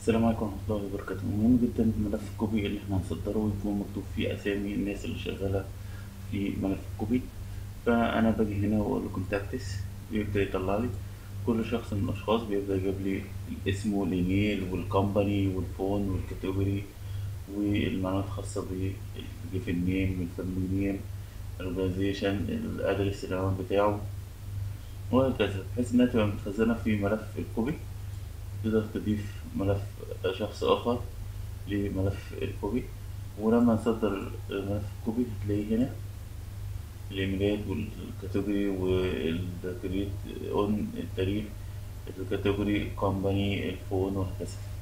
السلام عليكم ورحمة الله وبركاته مهم جدا ملف الكوبي اللي احنا هنصدره يكون مكتوب فيه أسامي الناس اللي شغالة في ملف الكوبي فأنا باجي هنا وأقول له كونتاكتس بيبدأ يطلع لي كل شخص من الأشخاص بيبدأ يجيب لي اسمه والإيميل والكومباني والفون والكاتيجوري والمعلومات الخاصة بالجيفن نيم والفاميلي نيم الأورجنايزيشن الأدرس العنوان بتاعه وهكذا بحيث إنها تبقى متخزنة في ملف الكوبي تقدر تضيف ملف شخص آخر لملف الكوبي ولما نصدر ملف الكوبي هتلاقيه هنا الإيميلات والكاتيجوري والكريت أون التاريخ الكاتيجوري كومباني الفون وهكذا